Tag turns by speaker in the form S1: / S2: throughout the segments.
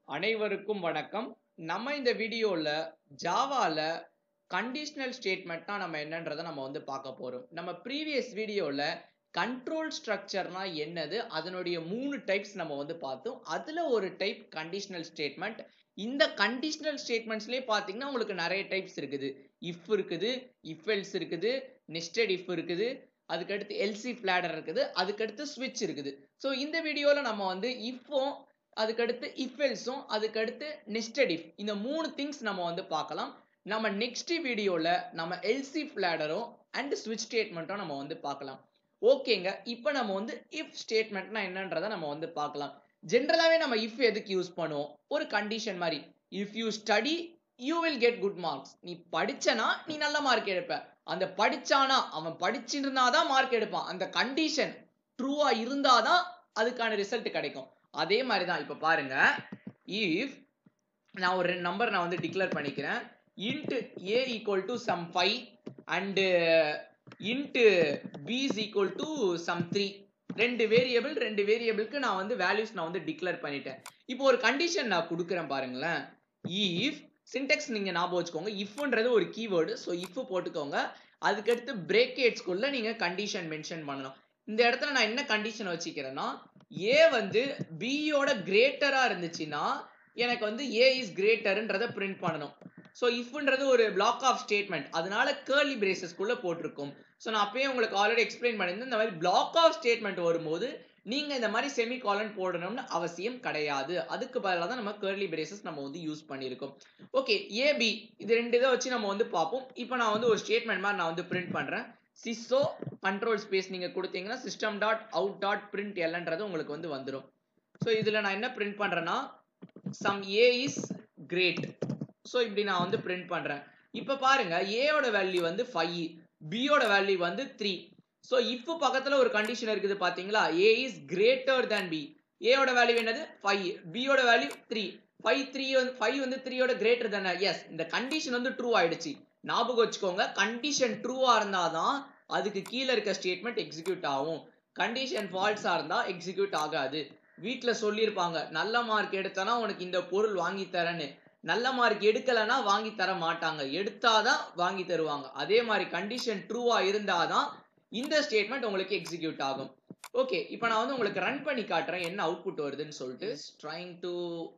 S1: அனைவருக்கும் வணக்கம் நம்ம இந்த வீடியோல ஜாவால கண்டிஷனல் ஸ்டேட்மெண்ட்னா நம்ம என்னன்றதை நம்ம வந்து பார்க்க போறோம் நம்ம ப்ரீவியஸ் வீடியோல கண்ட்ரோல் ஸ்ட்ரக்சர்னா என்னது அதனுடைய மூணு டைப்ஸ் நம்ம வந்து பார்த்தோம் அதுல ஒரு டைப் கண்டிஷனல் ஸ்டேட்மெண்ட் இந்த கண்டிஷனல் ஸ்டேட்மெண்ட்ஸ்லயே பாத்தீங்கன்னா உங்களுக்கு நிறைய டைப்ஸ் இருக்குது இஃப் இருக்குது இஃப் எல்ஸ் இருக்குது நெஸ்டட் இஃப் இருக்குது அதுக்கடுத்து எல்சி ஃபிளாடர் இருக்குது அதுக்கடுத்து ஸ்விட்ச் இருக்குது ஸோ இந்த வீடியோவில் நம்ம வந்து இஃப்பும் அதுக்கடுத்து இஃப் எல்ஸும் அதுக்கடுத்து நெஸ்டட் இஃப் இந்த மூணு திங்ஸ் நம்ம வந்து பார்க்கலாம் நம்ம நெக்ஸ்ட் வீடியோவில் நம்ம எல்சி ஃபிளாடரும் அண்ட் ஸ்விட்ச் ஸ்டேட்மெண்ட்டும் நம்ம வந்து பார்க்கலாம் ஓகேங்க இப்போ நம்ம வந்து இஃப் ஸ்டேட்மெண்ட்னா என்னன்றதை நம்ம வந்து பார்க்கலாம் ஜென்ரலாகவே நம்ம இஃப் எதுக்கு யூஸ் பண்ணுவோம் ஒரு கண்டிஷன் மாதிரி if you study you will get good marks நீ படிச்சனா நீ நல்ல மார்க் எடுப்ப அந்த படிச்சானா அவன் படிச்சிருந்தாதான் மார்க் எடுப்பான் அந்த கண்டிஷன் ட்ரூவா இருந்தாதான் அதுக்கான ரிசல்ட் கிடைக்கும் அதே மாதிரி தான் இப்போ பாருங்க இஃப் நான் ஒரு ரெண்டு நம்பர் நான் வந்து டிக்ளேர் பண்ணிக்கிறேன் int A equal to some five and int B is equal to some three ரெண்டு வேரியபிள் ரெண்டு வேரியபிளுக்கு நான் வந்து வேல்யூஸ் நான் வந்து டிக்ளேர் பண்ணிட்டேன் இப்போ ஒரு கண்டிஷன் நான் கொடுக்குறேன் பாருங்களேன் இஃப் சின்டெக்ஸ் நீங்க ஞாபகம் வச்சுக்கோங்க இஃப்ன்றது ஒரு கீவேர்டு ஸோ இஃப் போட்டுக்கோங்க அதுக்கடுத்து பிரேக்கேட்ஸ்குள்ள நீங்க கண்டிஷன் மென்ஷன் பண்ணணும் இந்த இடத்துல நான் என்ன கண்டிஷன் வச்சுக்கிறேன்னா ஏ வந்து பியோட கிரேட்டரா இருந்துச்சுன்னா எனக்கு வந்து ஏ இஸ் கிரேட்டர்ன்றத பிரிண்ட் பண்ணணும் ஸோ இஃப்ன்றது ஒரு பிளாக் ஆஃப் ஸ்டேட்மெண்ட் அதனால கேர்லி பிரேசஸ்க்குள்ள போட்டிருக்கும் ஸோ நான் அப்பயே உங்களுக்கு ஆல்ரெடி எக்ஸ்பிளைன் பண்ணியிருந்தேன் இந்த மாதிரி பிளாக் ஆஃப் ஸ்டேட்மெண்ட் வரும்போது நீங்க இந்த மாதிரி செமி காலன் போடணும்னு அவசியம் கிடையாது அதுக்கு பதிலாக தான் நம்ம கேர்லி பிரேசஸ் நம்ம வந்து யூஸ் பண்ணியிருக்கோம் ஓகே ஏபி இது ரெண்டு இதை வச்சு நம்ம வந்து பார்ப்போம் இப்போ நான் வந்து ஒரு ஸ்டேட்மெண்ட் மாதிரி நான் வந்து பிரிண்ட் பண்றேன் சிஸ்ஸோ கண்ட்ரோல் ஸ்பேஸ் நீங்க கொடுத்தீங்கன்னா system dot out dot print எல்ன்றது உங்களுக்கு வந்து வந்துடும் ஸோ இதுல நான் என்ன பிரிண்ட் பண்றேன்னா some A is great so இப்படி நான் வந்து பிரிண்ட் பண்றேன் இப்போ பாருங்க ஏயோட வேல்யூ வந்து ஃபைவ் பியோட வேல்யூ வந்து த்ரீ ஸோ இப்போ பக்கத்துல ஒரு கண்டிஷன் இருக்குது பாத்தீங்களா A is greater than B ஏயோட வேல்யூ என்னது ஃபைவ் பியோட வேல்யூ த்ரீ ஃபைவ் த்ரீ வந்து ஃபைவ் வந்து த்ரீயோட கிரேட்டர் தானே எஸ் இந்த கண்டிஷன் வந்து ட்ரூ ஆயிடுச்சு ஞாபகம் வச்சுக்கோங்க கண்டிஷன் ட்ரூவா இருந்தாதான் அதுக்கு கீழே இருக்க ஸ்டேட்மெண்ட் எக்ஸிக்யூட் ஆகும் கண்டிஷன் ஃபால்ஸா இருந்தா எக்ஸிக்யூட் ஆகாது வீட்டில் சொல்லியிருப்பாங்க நல்ல மார்க் எடுத்தனா உனக்கு இந்த பொருள் வாங்கி தரேன்னு நல்ல மார்க் எடுக்கலைன்னா வாங்கி தர மாட்டாங்க எடுத்தாதான் வாங்கி தருவாங்க அதே மாதிரி கண்டிஷன் ட்ரூவா இருந்தாதான் இந்த ஸ்டேட்மெண்ட் உங்களுக்கு எக்ஸிக்யூட் ஆகும் ஓகே இப்போ நான் வந்து உங்களுக்கு ரன் பண்ணி காட்டுறேன் என்ன அவுட்புட் வருதுன்னு சொல்லிட்டு trying to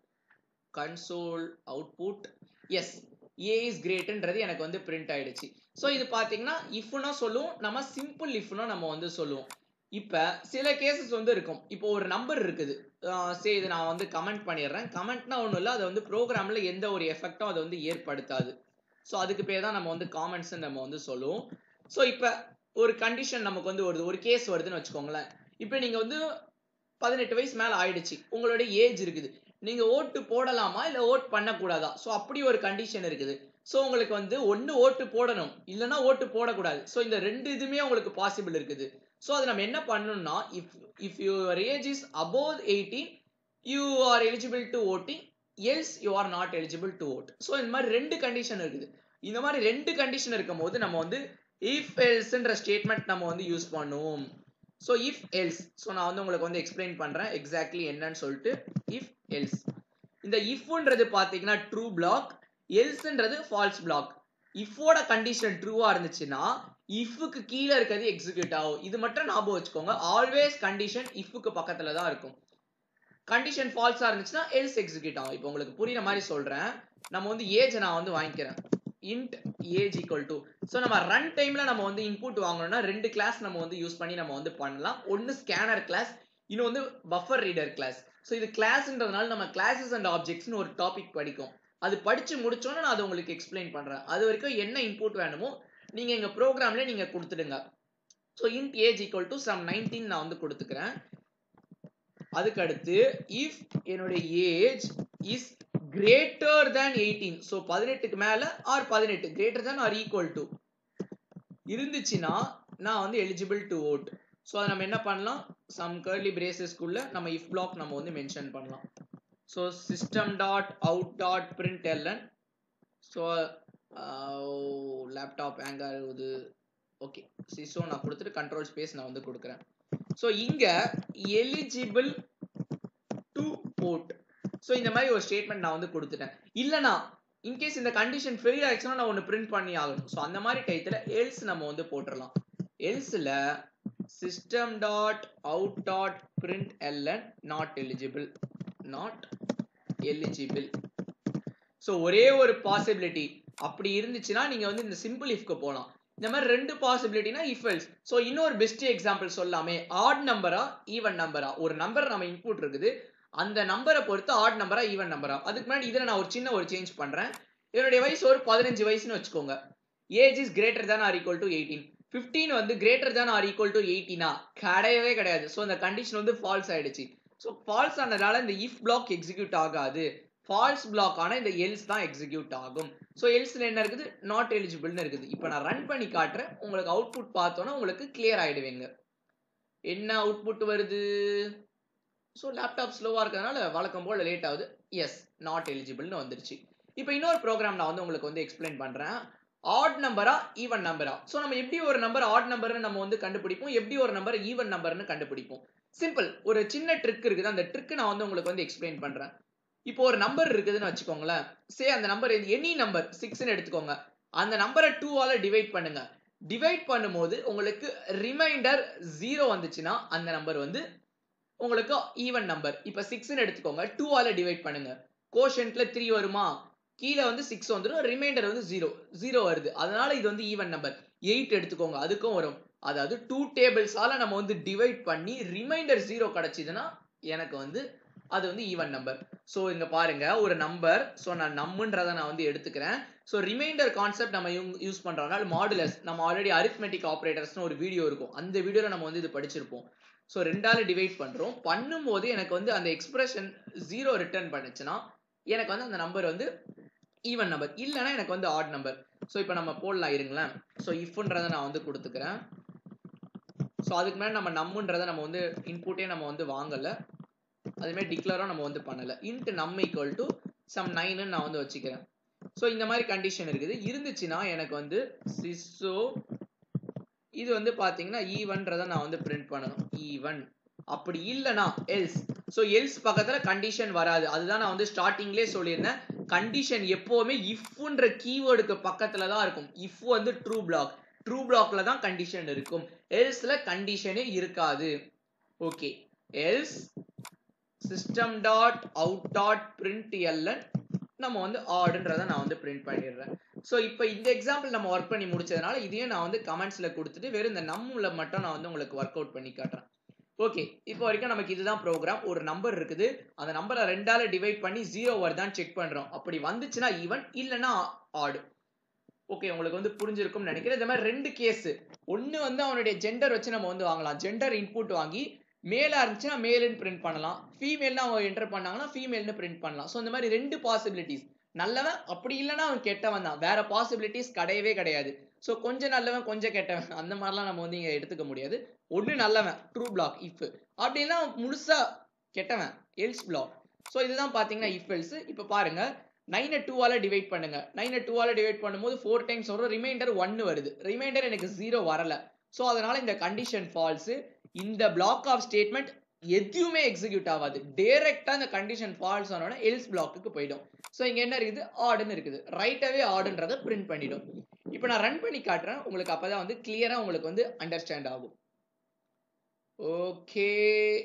S1: console output as A is கிரேட்ன்றது எனக்கு வந்து பிரிண்ட் ஆயிடுச்சு ஸோ இது பார்த்தீங்கன்னா இஃப்னா சொல்லுவோம் நம்ம சிம்பிள் இஃப்னா நம்ம வந்து சொல்லுவோம் இப்போ சில கேசஸ் வந்து இருக்கும் இப்போ ஒரு நம்பர் இருக்குது சரி இது நான் வந்து கமெண்ட் பண்ணிடுறேன் கமெண்ட்னா ஒன்றும் இல்லை அதை வந்து ப்ரோக்ராமில் எந்த ஒரு எஃபெக்டும் அதை வந்து ஏற்படுத்தாது ஸோ அதுக்கு பேர் தான் நம்ம வந்து காமெண்ட்ஸ் நம்ம வந்து சொல்லுவோம் ஸோ இப்போ ஒரு கண்டிஷன் நமக்கு வந்து வருது ஒரு கேஸ் வருதுன்னு வச்சுக்கோங்களேன் இப்போ நீங்கள் வந்து பதினெட்டு வயசு மேலே ஆயிடுச்சு உங்களுடைய ஏஜ் இருக்குது நீங்க ஓட்டு போடலாமா இல்ல ஓட் பண்ணக்கூடாதா ஸோ அப்படி ஒரு கண்டிஷன் இருக்குது ஸோ உங்களுக்கு வந்து ஒன்று ஓட்டு போடணும் இல்லைன்னா ஓட்டு போடக்கூடாது ஸோ இந்த ரெண்டு இதுவுமே உங்களுக்கு பாசிபிள் இருக்குது ஸோ அதை நம்ம என்ன பண்ணணும்னா if if your age is above eighteen you are eligible to voting else you are not eligible to vote so இந்த மாதிரி ரெண்டு கண்டிஷன் இருக்குது இந்த மாதிரி ரெண்டு கண்டிஷன் இருக்கும் போது நம்ம வந்து இஃப் எல்ஸ்ன்ற ஸ்டேட்மெண்ட் நம்ம வந்து யூஸ் பண்ணுவோம் ஸோ இஃப் எல்ஸ் ஸோ நான் வந்து உங்களுக்கு வந்து எக்ஸ்பிளைன் பண்ணுறேன் எக்ஸாக்ட்லி என்னன்னு சொல்லிட்டு இஃப் எல்ஸ் இந்த இஃப்ன்றது பார்த்தீங்கன்னா ட்ரூ பிளாக் எல்ஸ்ன்றது ஃபால்ஸ் பிளாக் இஃபோட கண்டிஷன் ட்ரூவா இருந்துச்சுன்னா இஃப்க்கு கீழே இருக்கிறது எக்ஸிக்யூட் ஆகும் இது மட்டும் ஞாபகம் வச்சுக்கோங்க ஆல்வேஸ் கண்டிஷன் இஃப்க்கு பக்கத்துல தான் இருக்கும் கண்டிஷன் ஃபால்ஸா இருந்துச்சுன்னா எல்ஸ் எக்ஸிக்யூட் ஆகும் இப்போ உங்களுக்கு புரியுற மாதிரி சொல்றேன் நம்ம வந்து ஏஜ் நான் வந்து வாங்கிக்கிறேன் int age equal to so நம்ம ரன் டைம்ல நம்ம வந்து இன்புட் வாங்கணும்னா ரெண்டு கிளாஸ் நம்ம வந்து யூஸ் பண்ணி நம்ம வந்து பண்ணலாம் ஒன்று ஸ்கேனர் கிளாஸ் இன்னும் வந்து பஃபர் ரீடர் கிளாஸ் ஸோ இது கிளாஸ்ன்றதுனால நம்ம கிளாஸஸ் அண்ட் ஆப்ஜெக்ட்ஸ்னு ஒரு டாபிக் படிக்கும் அது படிச்சு முடிச்சோன்னே நான் அதை உங்களுக்கு எக்ஸ்பிளைன் பண்றேன் அது வரைக்கும் என்ன இன்புட் வேணுமோ நீங்க எங்க ப்ரோக்ராம்ல நீங்க கொடுத்துடுங்க so int age equal to some nineteen நான் வந்து கொடுத்துக்கிறேன் அதுக்கு அடுத்து இஃப் என்னுடைய age is greater than eighteen so பதினெட்டுக்கு மேல ஆர் பதினெட்டு greater than or equal to இருந்துச்சுன்னா நான் வந்து எலிஜிபிள் டு ஓட் ஸோ அதை நம்ம என்ன பண்ணலாம் சம் கர்லி பிரேசஸ்க்குள்ள நம்ம இஃப் பிளாக் நம்ம வந்து மென்ஷன் பண்ணலாம் so system dot out dot println so laptop hang ஆகுது ஓகே சிசோ நான் கொடுத்துட்டு கண்ட்ரோல் ஸ்பேஸ் நான் வந்து கொடுக்குறேன் ஸோ இங்க எலிஜிபிள் டு போர்ட் ஸோ இந்த மாதிரி ஒரு ஸ்டேட்மெண்ட் நான் வந்து கொடுத்துட்டேன் இல்லைனா இன்கேஸ் இந்த கண்டிஷன் ஃபெயில் ஆயிடுச்சுன்னா நான் ஒன்று பிரிண்ட் பண்ணி ஆகணும் ஸோ அந்த மாதிரி டயத்தில் எல்ஸ் நம்ம வந்து போட்டுடலாம் எல்ஸில் system dot out dot println not eligible not eligible so ஒரே ஒரு பாசிபிலிட்டி அப்படி இருந்துச்சுன்னா நீங்க வந்து இந்த சிம்பிள் இஃப்க்கு போகலாம் இந்த மாதிரி ரெண்டு பாசிபிலிட்டினா இஃப் எல்ஸ் ஸோ இன்னொரு பெஸ்ட் எக்ஸாம்பிள் சொல்லாமே ஆட் நம்பரா ஈவன் நம்பரா ஒரு நம்பர் நம்ம இன்புட் இருக்குது அந்த நம்பரை பொறுத்து ஆட் நம்பரா ஈவன் நம்பரா அதுக்கு முன்னாடி இதில் நான் ஒரு சின்ன ஒரு சேஞ்ச் பண்றேன் என்னுடைய வயசு ஒரு பதினஞ்சு வயசுன்னு வச்சுக்கோங்க age is greater than or equal to eighteen fifteen வந்து greater than or equal to எயிட்டீனா கிடையவே கிடையாது ஸோ அந்த கண்டிஷன் வந்து ஃபால்ஸ் ஆயிடுச்சு ஸோ ஃபால்ஸ் ஆனதால இந்த இஃப் பிளாக் எக்ஸிக்யூட் ஆகாது ஃபால்ஸ் பிளாக் ஆன இந்த எல்ஸ் தான் எக்ஸிக்யூட் ஆகும் ஸோ எல்ஸ்ல என்ன இருக்குது நாட் எலிஜிபிள்னு இருக்குது இப்போ நான் ரன் பண்ணி காட்டுறேன் உங்களுக்கு அவுட்புட் பார்த்தோன்னா உங்களுக்கு கிளியர் ஆயிடுவீங்க என்ன அவுட்புட் வருது ஸோ லேப்டாப் ஸ்லோவாக இருக்கிறதுனால வழக்கம் போல் லேட் ஆகுது எஸ் நாட் எலிஜிபிள்னு வந்துருச்சு இப்போ இன்னொரு ப்ரோக்ராம் நான் வந்து உங்களுக்கு வந்து எக்ஸ்பிளைன் பண்ணுறேன் ஆட் நம்பரா ஈவன் நம்பரா ஸோ நம்ம எப்படி ஒரு நம்பர் ஆட் நம்பர்னு நம்ம வந்து கண்டுபிடிப்போம் எப்படி ஒரு நம்பர் ஈவன் நம்பர்னு கண்டுபிடிப்போம் சிம்பிள் ஒரு சின்ன ட்ரிக் இருக்குது அந்த ட்ரிக் நான் வந்து உங்களுக்கு வந்து எக்ஸ்பிளைன் பண்ணுறேன் இப்போ ஒரு நம்பர் இருக்குதுன்னு வச்சுக்கோங்களேன் சே அந்த நம்பர் எனி நம்பர் சிக்ஸ்னு எடுத்துக்கோங்க அந்த நம்பரை டூவால டிவைட் பண்ணுங்க டிவைட் பண்ணும்போது உங்களுக்கு ரிமைண்டர் ஜீரோ வந்துச்சுன்னா அந்த நம்பர் வந்து உங்களுக்கு ஈவன் நம்பர் இப்போ சிக்ஸ்னு எடுத்துக்கோங்க டூவால டிவைட் பண்ணுங்க கோஷன்ட்ல த்ரீ வருமா கீழே வந்து சிக்ஸ் வந்துடும் ரிமைண்டர் வந்து ஜீரோ ஜீரோ வருது அதனால இது வந்து ஈவன் நம்பர் எயிட் எடுத்துக்கோங்க அதுக்கும் வரும் அதாவது டூ டேபிள்ஸால நம்ம வந்து டிவைட் பண்ணி ரிமைண்டர் ஜீரோ கிடைச்சிதுன்னா எனக்கு வந்து அது வந்து ஈவன் நம்பர் ஸோ இங்க பாருங்க ஒரு நம்பர் ஸோ நான் நம்மன்றதை நான் வந்து எடுத்துக்கிறேன் ஸோ ரிமைண்டர் கான்செப்ட் நம்ம யூஸ் பண்றதுனால மாடுலஸ் நம்ம ஆல்ரெடி அரித்மெட்டிக் ஆப்ரேட்டர்ஸ்னு ஒரு வீடியோ இருக்கும் அந்த வீடியோல நம்ம வந்து இது படிச்சிருப்போம் ஸோ ரெண்டால டிவைட் பண்றோம் பண்ணும்போது எனக்கு வந்து அந்த எக்ஸ்பிரஷன் ஜீரோ ரிட்டர்ன் பண்ணுச்சுன்னா எனக்கு வந்து அந்த நம்பர் வந்து ஈவன் நம்பர் இல்லைன்னா எனக்கு வந்து ஆட் நம்பர் ஸோ இப்போ நம்ம போடலாம் இருங்களேன் ஸோ இஃப்ன்றதை நான் வந்து கொடுத்துக்கிறேன் ஸோ அதுக்கு மேலே நம்ம நம்மன்றதை நம்ம வந்து இன்புட்டே நம்ம வந்து வாங்கலை அதுமாதிரி டிக்ளரும் நம்ம வந்து பண்ணலை இன்ட் நம் ஈக்குவல் டு சம் நைன்னு நான் வந்து வச்சுக்கிறேன் ஸோ இந்த மாதிரி கண்டிஷன் இருக்குது இருந்துச்சுன்னா எனக்கு வந்து சிஸ்ஸோ இது வந்து பார்த்தீங்கன்னா ஈவன்றதை நான் வந்து பிரிண்ட் பண்ணணும் ஈவன் அப்படி இல்லைனா எல்ஸ் ஸோ எல்ஸ் பக்கத்தில் கண்டிஷன் வராது அதுதான் நான் வந்து ஸ்டார்டிங்லேயே சொல்லியிருந்தேன் கண்டிஷன் எப்போவுமே இஃப்ன்ற கீவேர்டுக்கு பக்கத்தில் தான் இருக்கும் இஃப் வந்து ட்ரூ பிளாக் ட்ரூ பிளாக்ல தான் கண்டிஷன் இருக்கும் எல்ஸ்ல கண்டிஷனே இருக்காது okay else system dot out dot println நம்ம வந்து ஆடுன்றதை நான் வந்து பிரிண்ட் பண்ணிடுறேன் ஸோ இப்போ இந்த எக்ஸாம்பிள் நம்ம ஒர்க் பண்ணி முடிச்சதுனால இதையும் நான் வந்து கமெண்ட்ஸில் கொடுத்துட்டு வெறும் இந்த நம்மள மட்டும் நான் வந்து உங்களுக்கு ஒர்க் அவுட் பண்ணி காட்டுறேன் ஓகே இப்போ வரைக்கும் நமக்கு இதுதான் ப்ரோக்ராம் ஒரு நம்பர் இருக்குது அந்த நம்பரை ரெண்டால டிவைட் பண்ணி ஜீரோ வருதான்னு செக் பண்றோம் அப்படி வந்துச்சுன்னா ஈவன் இல்லைன்னா ஆடு ஓகே உங்களுக்கு வந்து புரிஞ்சிருக்கும்னு நினைக்கிறேன் இந்த மாதிரி ரெண்டு கேஸ் ஒன்று வந்து அவனுடைய ஜெண்டர் வச்சு நம்ம வந்து வாங்கலாம் ஜெண்டர் இன்புட் வாங்கி மேலா இருந்துச்சுன்னா மேலுன்னு பிரிண்ட் பண்ணலாம் ஃபீமேல்னு அவங்க என்டர் பண்ணாங்கன்னா ஃபீமேல்னு பிரிண்ட் பண்ணலாம் ஸோ இந்த மாதிரி ரெண்டு பாசிபிலிட்டிஸ் நல்லவன் அப்படி இல்லைன்னா அவன் கெட்டவன் தான் வேற பாசிபிலிட்டிஸ் கிடையவே கிடையாது ஸோ கொஞ்சம் நல்லவன் கொஞ்சம் கெட்டவன் அந்த மாதிரிலாம் நம்ம வந்து இங்கே எடுத்துக்க முடியாது ஒன்று நல்லவன் ட்ரூ பிளாக் இஃப் அப்படின்னா முழுசா கெட்டவன் எல்ஸ் பிளாக் ஸோ இதுதான் பார்த்தீங்கன்னா இஃப் எல்ஸ் இப்போ பாருங்க நைனை டூவால டிவைட் பண்ணுங்க நைனை டூவால டிவைட் பண்ணும்போது ஃபோர் டைம்ஸ் வரும் ரிமைண்டர் ஒன்னு வருது ரிமைண்டர் எனக்கு ஜீரோ வரல ஸோ அதனால இந்த கண்டிஷன் ஃபால்ஸ் இந்த பிளாக் ஆஃப் ஸ்டேட்மெண்ட் எதுவுமே எக்ஸிக்யூட் ஆகாது டைரக்டா இந்த கண்டிஷன் ஃபால்ஸ் ஆனோட எல்ஸ் பிளாக்குக்கு போயிடும் ஸோ இங்க என்ன இருக்குது ஆடுன்னு இருக்குது ரைட்டாவே ஆடுன்றதை பிரிண்ட் பண்ணிடும் இப்போ நான் ரன் பண்ணி காட்டுறேன் உங்களுக்கு அப்பதான் வந்து கிளியரா உங்களுக்கு வந்து அண்டர்ஸ்டாண்ட் ஆகும் ஓகே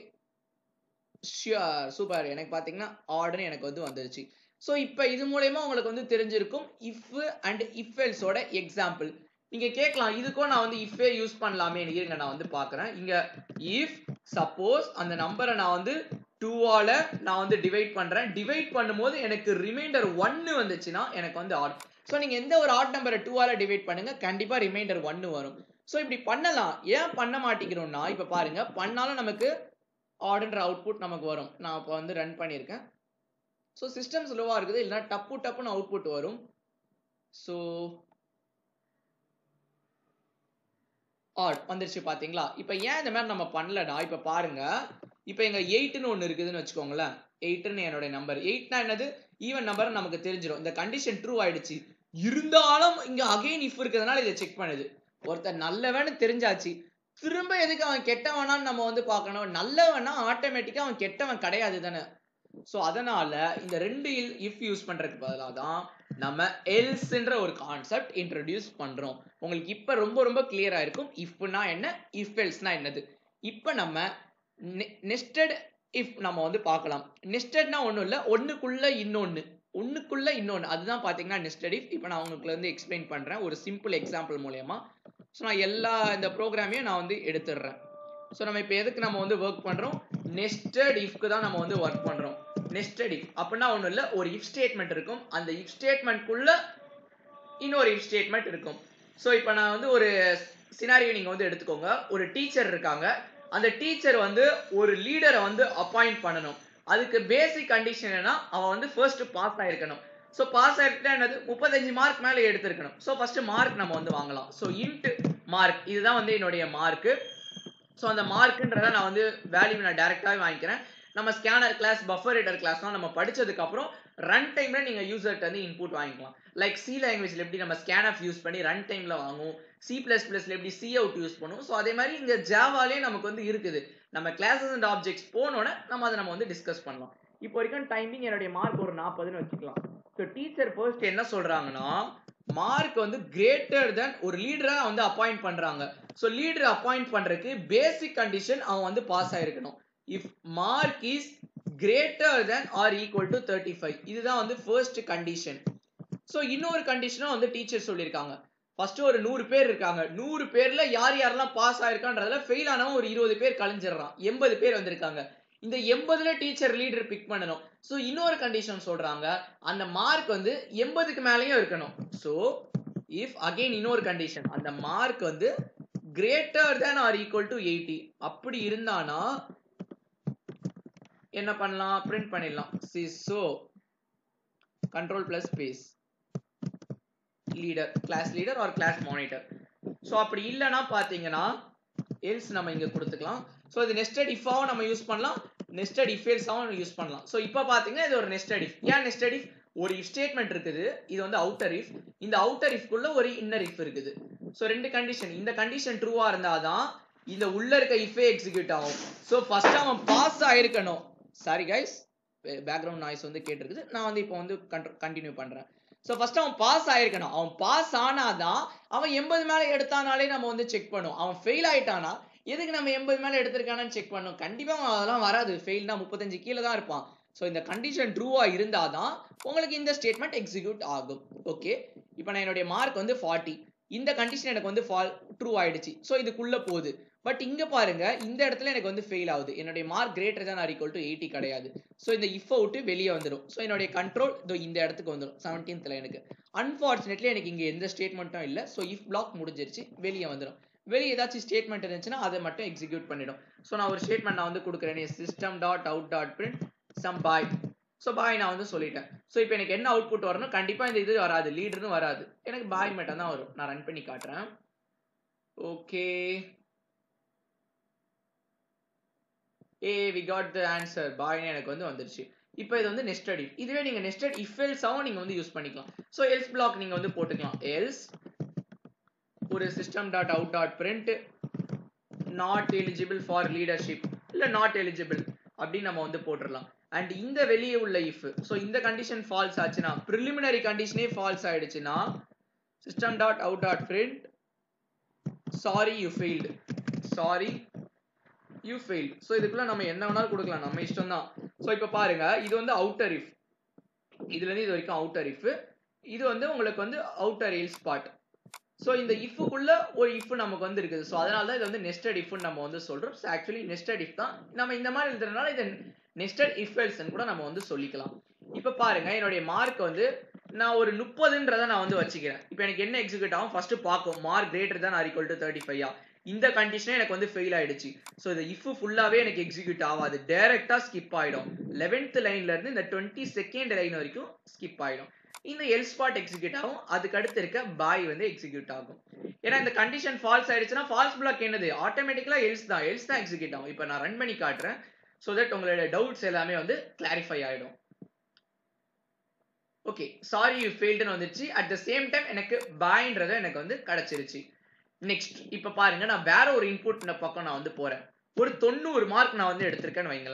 S1: ஷியர் சூப்பர் எனக்கு பார்த்தீங்கன்னா ஆர்டர் எனக்கு வந்து வந்துருச்சு ஸோ இப்போ இது மூலயமா உங்களுக்கு வந்து தெரிஞ்சிருக்கும் இஃப் அண்ட் இஃப் எல்ஸோட எக்ஸாம்பிள் நீங்க கேட்கலாம் இதுக்கும் நான் வந்து இஃபே யூஸ் பண்ணலாமே இருங்க நான் வந்து பார்க்குறேன் இங்க இஃப் சப்போஸ் அந்த நம்பரை நான் வந்து டூவால நான் வந்து டிவைட் பண்றேன் டிவைட் பண்ணும்போது எனக்கு ரிமைண்டர் ஒன்னு வந்துச்சுன்னா எனக்கு வந்து ஆட் ஸோ நீங்க எந்த ஒரு ஆட் நம்பரை டூவால டிவைட் பண்ணுங்க கண்டிப்பா ரிமைண்டர் ஒன்னு வரும் ஸோ இப்படி பண்ணலாம் ஏன் பண்ண மாட்டேங்கிறோம்னா இப்போ பாருங்க பண்ணாலும் நமக்கு ஆடுன்ற அவுட்புட் நமக்கு வரும் நான் இப்போ வந்து ரன் பண்ணியிருக்கேன் ஸோ சிஸ்டம் ஸ்லோவாக இருக்குது இல்லைனா டப்பு டப்புன்னு அவுட்புட் வரும் ஸோ ஆட் வந்துருச்சு பார்த்தீங்களா இப்போ ஏன் இந்த மாதிரி நம்ம பண்ணலடா இப்போ பாருங்க இப்போ எங்க எயிட்னு ஒன்று இருக்குதுன்னு வச்சுக்கோங்களேன் எயிட்னு என்னுடைய நம்பர் எயிட்னா என்னது ஈவன் நம்பர் நமக்கு தெரிஞ்சிடும் இந்த கண்டிஷன் ட்ரூ ஆயிடுச்சு இருந்தாலும் இங்க அகைன் இஃப் இருக்கிறதுனால இதை செக் பண்ணுது ஒருத்தர் நல்லவன்னு தெரிஞ்சாச்சு திரும்ப எதுக்கு அவன் கெட்டவனான்னு நம்ம வந்து பார்க்கணும் நல்லவனா ஆட்டோமேட்டிக்கா அவன் கெட்டவன் கிடையாது தானே ஸோ அதனால இந்த ரெண்டு இஃப் யூஸ் பண்றதுக்கு பதிலாக தான் நம்ம எல்ஸ்ன்ற ஒரு கான்செப்ட் இன்ட்ரடியூஸ் பண்றோம் உங்களுக்கு இப்ப ரொம்ப ரொம்ப கிளியரா இருக்கும் இஃப்னா என்ன இஃப் எல்ஸ்னா என்னது இப்ப நம்ம நெஸ்டட் இஃப் நம்ம வந்து பார்க்கலாம் நெஸ்டட்னா ஒன்றும் இல்லை ஒன்றுக்குள்ள இன்னொன்று ஒன்றுக்குள்ள இன்னொன்று அதுதான் பார்த்தீங்கன்னா நெஸ்டட் இஃப் இப்போ நான் உங்களுக்கு வந்து எக்ஸ்பிளைன் பண்ணுறேன் ஒரு சிம்பிள் எக்ஸாம்பிள் மூலயமா ஸோ நான் எல்லா இந்த ப்ரோக்ராமையும் நான் வந்து எடுத்துடுறேன் ஸோ நம்ம இப்போ எதுக்கு நம்ம வந்து ஒர்க் பண்ணுறோம் நெஸ்டட் இஃப்க்கு தான் நம்ம வந்து ஒர்க் பண்ணுறோம் நெஸ்டட் இஃப் அப்படின்னா ஒன்றும் இல்லை ஒரு இஃப் ஸ்டேட்மெண்ட் இருக்கும் அந்த இஃப் ஸ்டேட்மெண்ட்குள்ள இன்னொரு இஃப் ஸ்டேட்மெண்ட் இருக்கும் ஸோ இப்போ நான் வந்து ஒரு சினாரியோ நீங்கள் வந்து எடுத்துக்கோங்க ஒரு டீச்சர் இருக்காங்க அந்த டீச்சர் வந்து ஒரு லீடரை வந்து அப்பாயிண்ட் பண்ணணும் அதுக்கு பேசிக் கண்டிஷன் என்ன அவன் வந்து ஃபர்ஸ்ட் பாஸ் ஆயிருக்கணும் ஸோ பாஸ் ஆயிருக்கிட்டா என்னது முப்பத்தஞ்சு மார்க் மேலே எடுத்திருக்கணும் ஸோ ஃபர்ஸ்ட் மார்க் நம்ம வந்து வாங்கலாம் ஸோ இன்ட் மார்க் இதுதான் வந்து என்னுடைய மார்க்கு ஸோ அந்த மார்க்குன்றத நான் வந்து வேல்யூ நான் டேரெக்டாகவே வாங்கிக்கிறேன் நம்ம ஸ்கேனர் கிளாஸ் பஃபர் ரீடர் கிளாஸ்லாம் நம்ம படிச்சதுக்கு அப்புறம் ரன் டைம்ல நீங்க யூசர்ட்ட வந்து இன்புட் வாங்கிக்கலாம் லைக் சி லாங்குவேஜ்ல எப்படி நம்ம ஸ்கேன் யூஸ் பண்ணி ரன் டைம்ல வாங்குவோம் சி பிளஸ் பிளஸ்ல எப்படி சி அவுட் யூஸ் பண்ணுவோம் ஸோ அதே மாதிரி இங்க ஜாவாலே நமக்கு வந்து இருக்குது நம்ம கிளாஸஸ் அண்ட் ஆப்ஜெக்ட்ஸ் போனோட நம்ம அதை நம்ம வந்து டிஸ்கஸ் பண்ணலாம் இப்போ வரைக்கும் டைமிங் என்னுடைய மார்க் ஒரு நாற்பதுன்னு வச்சுக்கலாம் ஸோ டீச்சர் ஃபர்ஸ்ட் என்ன சொல்றாங்கன்னா மார்க் வந்து கிரேட்டர் தென் ஒரு லீடரை வந்து அப்பாயிண்ட் பண்றாங்க ஸோ லீடர் அப்பாயிண்ட் பண்றதுக்கு பேசிக் கண்டிஷன் அவன் வந்து பாஸ் ஆயிருக்கணும் if mark is greater then or equal to thirty five இதுதான் வந்து ஃபர்ஸ்ட் கண்டிஷன் ஸோ இன்னொரு கண்டிஷனும் வந்து டீச்சர் சொல்லியிருக்காங்க ஃபர்ஸ்ட் ஒரு நூறு பேர் இருக்காங்க நூறு பேர்ல யார் யாரெல்லாம் பாஸ் ஆயிருக்கான்றதுல ஃபெயில் ஆனவன் ஒரு இருபது பேர் கழிஞ்சிடறான் எண்பது பேர் வந்திருக்காங்க இந்த எண்பதுல டீச்சர் லீடர் பிக் பண்ணணும் ஸோ இன்னொரு கண்டிஷன் சொல்றாங்க அந்த மார்க் வந்து எண்பதுக்கு மேலேயும் இருக்கணும் ஸோ இஃப் அகைன் இன்னொரு கண்டிஷன் அந்த மார்க் வந்து greater than or equal to eighty அப்படி இருந்தானா என்ன பண்ணலாம் பிரிண்ட் பண்ணிடலாம் syso control plus space leader class leader or class monitor so அப்படி இல்லைன்னா பார்த்தீங்கன்னா எல்ஸ் நம்ம இங்கே கொடுத்துக்கலாம் ஸோ இது நெஸ்டட் இஃபாவும் நம்ம யூஸ் பண்ணலாம் நெஸ்டட் இஃப் எல்ஸாவும் யூஸ் பண்ணலாம் ஸோ இப்போ பார்த்தீங்கன்னா இது ஒரு நெஸ்டட் இஃப் ஏன் நெஸ்டட் இஃப் ஒரு இஃப் ஸ்டேட்மெண்ட் இருக்குது இது வந்து அவுட்டர் இஃப் இந்த அவுட்டர் இஃப்குள்ள ஒரு இன்னர் இஃப் இருக்குது ஸோ ரெண்டு கண்டிஷன் இந்த கண்டிஷன் ட்ரூவா இருந்தாதான் இந்த உள்ள இருக்க இஃபே எக்ஸிக்யூட் ஆகும் ஸோ ஃபர்ஸ்ட் அவன் பாஸ் ஆயிருக்கணும் சாரி கைஸ் பேக்ரவுண்ட் நாய்ஸ் வந்து கேட்டிருக்குது நான் வந்து இப்போ வந்து கண்டினியூ பண்றேன் ஸோ ஃபர்ஸ்ட் அவன் பாஸ் ஆயிருக்கணும் அவன் பாஸ் ஆனாதான் அவன் எண்பது மேல எடுத்தானாலே நம்ம வந்து செக் பண்ணும் அவன் ஃபெயில் ஆயிட்டானா எதுக்கு நம்ம எண்பது மேல எடுத்திருக்கானு செக் பண்ணும் கண்டிப்பா அவன் அதெல்லாம் வராது ஃபெயில்னா முப்பத்தஞ்சு கீழே தான் இருப்பான் ஸோ இந்த கண்டிஷன் ட்ரூவா இருந்தாதான் உங்களுக்கு இந்த ஸ்டேட்மெண்ட் எக்ஸிக்யூட் ஆகும் ஓகே இப்போ நான் என்னுடைய மார்க் வந்து ஃபார்ட்டி இந்த கண்டிஷன் எனக்கு வந்து ஃபால் ட்ரூ ஆயிடுச்சு ஸோ இதுக்குள்ள போகுது பட் இங்க பாருங்க இந்த இடத்துல எனக்கு வந்து ஃபெயில் ஆகுது என்னுடைய mark greater than or equal to eighty கிடையாது ஸோ இந்த இஃப் விட்டு வெளியே வந்துடும் ஸோ என்னுடைய கண்ட்ரோல் இதோ இந்த இடத்துக்கு வந்துடும் செவன்டீன்த்ல எனக்கு அன்பார்ச்சுனேட்லி எனக்கு இங்க எந்த ஸ்டேட்மெண்ட்டும் இல்லை ஸோ இஃப் பிளாக் முடிஞ்சிருச்சு வெளியே வந்துடும் வெளியே ஏதாச்சும் ஸ்டேட்மெண்ட் இருந்துச்சுன்னா அதை மட்டும் எக்ஸிக்யூட் பண்ணிடும் ஸோ நான் ஒரு ஸ்டேட்மெண்ட் நான் வந்து கொடுக்குறேன் system dot out dot print some bye so bye நான் வந்து சொல்லிட்டேன் ஸோ இப்போ எனக்கு என்ன அவுட்புட் வரணும் கண்டிப்பாக இந்த இது வராது லீடர்னு வராது எனக்கு பாய் மட்டும் தான் வரும் நான் ரன் பண்ணி காட்டுறேன் okay uh we got the answer பாய்னு எனக்கு வந்து வந்துருச்சு இப்போ இது வந்து நெஸ்டட் இஃப் இதுவே நீங்கள் நெஸ்டட் இஃப் எல்ஸாவும் நீங்கள் வந்து யூஸ் பண்ணிக்கலாம் ஸோ எல்ஸ் பிளாக் நீங்கள் வந்து போட்டுக்கலாம் எல்ஸ் ஒரு system dot out dot print not eligible for leadership இல்லை நாட் எலிஜிபிள் அப்படின்னு நம்ம வந்து போட்டுடலாம் அண்ட் இந்த வெளியே உள்ள இஃப் ஸோ இந்த கண்டிஷன் ஃபால்ஸ் ஆச்சுன்னா ப்ரிலிமினரி கண்டிஷனே ஃபால்ஸ் ஆயிடுச்சுன்னா system dot out dot print sorry you failed sorry you fail so இதுக்குள்ள நம்ம என்ன வேணாலும் கொடுக்கலாம் நம்ம இஷ்டம் தான் ஸோ இப்போ பாருங்க இது வந்து அவுட்டர் இஃப் இதுல இருந்து இது வரைக்கும் அவுட்டர் இஃப் இது வந்து உங்களுக்கு வந்து அவுட்டர் எல் ஸ்பாட் ஸோ இந்த இஃபுக்குள்ள ஒரு இஃப் நமக்கு வந்து இருக்குது ஸோ அதனால தான் இது வந்து நெஸ்டட் இஃப்னு நம்ம வந்து சொல்றோம் ஸோ ஆக்சுவலி நெஸ்டட் இஃப் தான் நம்ம இந்த மாதிரி எழுதுறதுனால இது நெஸ்டட் இஃப் எல்ஸ்ன்னு கூட நம்ம வந்து சொல்லிக்கலாம் இப்போ பாருங்க என்னுடைய மார்க் வந்து நான் ஒரு முப்பதுன்றதை நான் வந்து வச்சுக்கிறேன் இப்போ எனக்கு என்ன எக்ஸிக்யூட் ஆகும் ஃபர்ஸ்ட் பார்க்கும் mark greater than or equal to thirty five இந்த கண்டிஷனே எனக்கு வந்து ஃபெயில் ஆயிடுச்சு ஸோ இந்த இஃப் ஃபுல்லாவே எனக்கு எக்ஸிக்யூட் ஆகாது டைரக்டா ஸ்கிப் ஆயிடும் லெவன்த் லைன்ல இருந்து இந்த டுவெண்ட்டி செகண்ட் லைன் வரைக்கும் ஸ்கிப் ஆயிடும் இந்த எல் ஸ்பாட் எக்ஸிக்யூட் ஆகும் அதுக்கு அடுத்து இருக்க பாய் வந்து எக்ஸிக்யூட் ஆகும் ஏன்னா இந்த கண்டிஷன் ஃபால்ஸ் ஆயிடுச்சுன்னா ஃபால்ஸ் பிளாக் என்னது ஆட்டோமேட்டிக்கலா எல்ஸ் தான் எல்ஸ் தான் எக்ஸிக்யூட் ஆகும் இப்போ நான் ரன் பண்ணி காட்டுறேன் ஸோ தட் உங்களோட டவுட்ஸ் எல்லாமே வந்து கிளாரிஃபை ஆயிடும் ஓகே சாரி யூ ஃபெயில்டுன்னு வந்துருச்சு அட் த சேம் டைம் எனக்கு பாய்ன்றது எனக்கு வந்து கிடைச்சிருச்சு நெக்ஸ்ட் இப்போ பாருங்க நான் வேற ஒரு இன்புட் பக்கம் நான் வந்து போறேன் ஒரு தொண்ணூறு மார்க் நான் வந்து எடுத்திருக்கேன்னு வைங்களேன்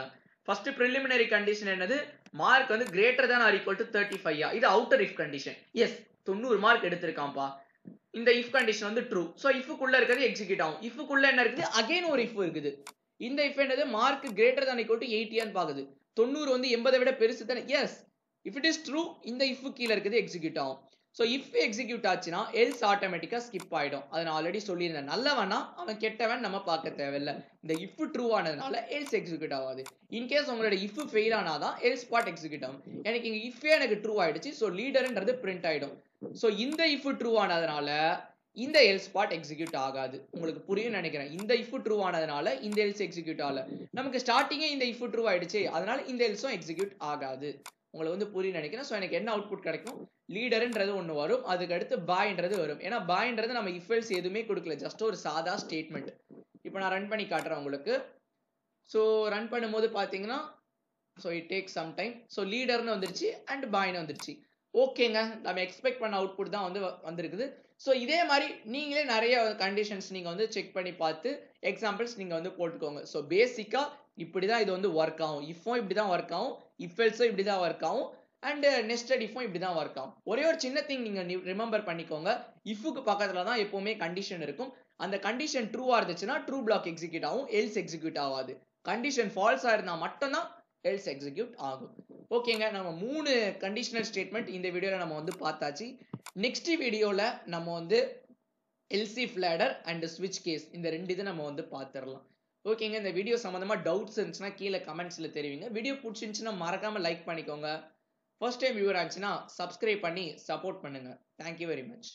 S1: ஃபர்ஸ்ட் ப்ரிலிமினரி கண்டிஷன் என்னது மார்க் வந்து greater than or equal to thirty five இது அவுட்டர் இஃப் கண்டிஷன் எஸ் தொண்ணூறு மார்க் எடுத்திருக்கான்ப்பா இந்த இஃப் கண்டிஷன் வந்து ட்ரூ ஸோ இஃப்க்குள்ள இருக்கிறது எக்ஸிக்யூட் ஆகும் இஃப்க்குள்ள என்ன இருக்குது அகைன் ஒரு இஃப் இருக்குது இந்த இஃப் என்னது mark greater than equal to எயிட்டியான்னு பாக்குது தொண்ணூறு வந்து எண்பதை விட பெருசு தானே yes if it is true இந்த இஃப் கீழே இருக்குது எக்ஸிக்யூட் ஆகும் ஸோ இஃப் எக்ஸிக்யூட் ஆச்சுன்னா எல்ஸ் ஆட்டோமேட்டிக்காக ஸ்கிப் ஆயிடும் அதை நான் ஆல்ரெடி சொல்லியிருந்தேன் நல்லவனா அவன் கெட்டவன் நம்ம பார்க்க தேவையில்ல இந்த இஃப் ட்ரூ ஆனதுனால எல்ஸ் எக்ஸிக்யூட் ஆகாது இன்கேஸ் உங்களோட இஃப் ஃபெயில் ஆனாதான் எல்ஸ் ஸ்பாட் எக்ஸிக்யூட் ஆகும் எனக்கு இங்க இஃபே எனக்கு ட்ரூ ஆயிடுச்சு ஸோ லீடர்ன்றது பிரிண்ட் ஆயிடும் ஸோ இந்த இஃப் ட்ரூ ஆனதுனால இந்த எல் ஸ்பாட் எக்ஸிக்யூட் ஆகாது உங்களுக்கு புரியும் நினைக்கிறேன் இந்த இஃப் ட்ரூ ஆனதுனால இந்த எல்ஸ் எக்ஸிக்யூட் ஆகல நமக்கு ஸ்டார்டிங்கே இந்த இஃப் ட்ரூ ஆயிடுச்சு அதனால இந்த எல்ஸும் எக்ஸிக்யூட் ஆகாது உங்களுக்கு வந்து புரியும் நினைக்கிறேன் ஸோ எனக்கு என்ன அவுட்புட் கிடைக்கும் லீடர்ன்றது ஒன்று வரும் அதுக்கு அடுத்து பாய்ன்றது வரும் ஏன்னா பாய்ன்றது நம்ம இஃப் எல்ஸ் எதுவுமே கொடுக்கல ஜஸ்ட் ஒரு சாதா ஸ்டேட்மெண்ட் இப்போ நான் ரன் பண்ணி காட்டுறேன் உங்களுக்கு ஸோ ரன் பண்ணும்போது பார்த்தீங்கன்னா so it take some time so லீடர்னு வந்துருச்சு அண்ட் பாய்னு வந்துருச்சு ஓகேங்க நம்ம எக்ஸ்பெக்ட் பண்ண அவுட்புட் தான் வந்து வ- வந்திருக்குது ஸோ இதே மாதிரி நீங்களே நிறைய கண்டிஷன்ஸ் நீங்கள் வந்து செக் பண்ணி பார்த்து எக்ஸாம்பிள்ஸ் நீங்கள் வந்து போட்டுக்கோங்க ஸோ பேசிக்காக இப்படி தான் இது வந்து ஒர்க் ஆகும் இஃபும் இப்படி தான் ஒர்க் ஆகும் இஃப் எல்ஸும் இப்படி தான் ஒர்க் ஆகும் அண்ட் நெஸ்டட் இஃபும் இப்படி தான் ஒர்க் ஆகும் ஒரே ஒரு சின்ன திங் நீங்கள் ரிமெம்பர் பண்ணிக்கோங்க இஃபுக்கு பக்கத்தில் தான் எப்போவுமே கண்டிஷன் இருக்கும் அந்த கண்டிஷன் ட்ரூவாக இருந்துச்சுன்னா ட்ரூ பிளாக் எக்ஸிக்யூட் ஆகும் எல்ஸ் எக்ஸிக்யூட் ஆகாது கண்டிஷன் ஃபால்ஸாக இருந்தால் மட்டும்தான் எல்ஸ் எக்ஸிக்யூட் ஆகும் ஓகேங்க நம்ம மூணு கண்டிஷனல் ஸ்டேட்மெண்ட் இந்த வீடியோவில் நம்ம வந்து பார்த்தாச்சு நெக்ஸ்ட் வீடியோவில் நம்ம வந்து எல்சி ஃபிளாடர் அண்ட் ஸ்விட்ச் கேஸ் இந்த ரெண்டு இது நம்ம வந்து பார்த்துடலாம் ஓகேங்க இந்த வீடியோ சம்மந்தமாக டவுட்ஸ் இருந்துச்சுன்னா கீழே கமெண்ட்ஸில் தெரிவிங்க வீடியோ பிடிச்சிருந்துச்சுன்னா மறக்காமல் லைக் பண்ணிக்கோங்க ஃபர்ஸ்ட் டைம் வியூவர் ஆச்சுன்னா சப்ஸ்கிரைப் பண்ணி சப்போர்ட் பண்ணுங்க தேங்க்யூ வெரி மச்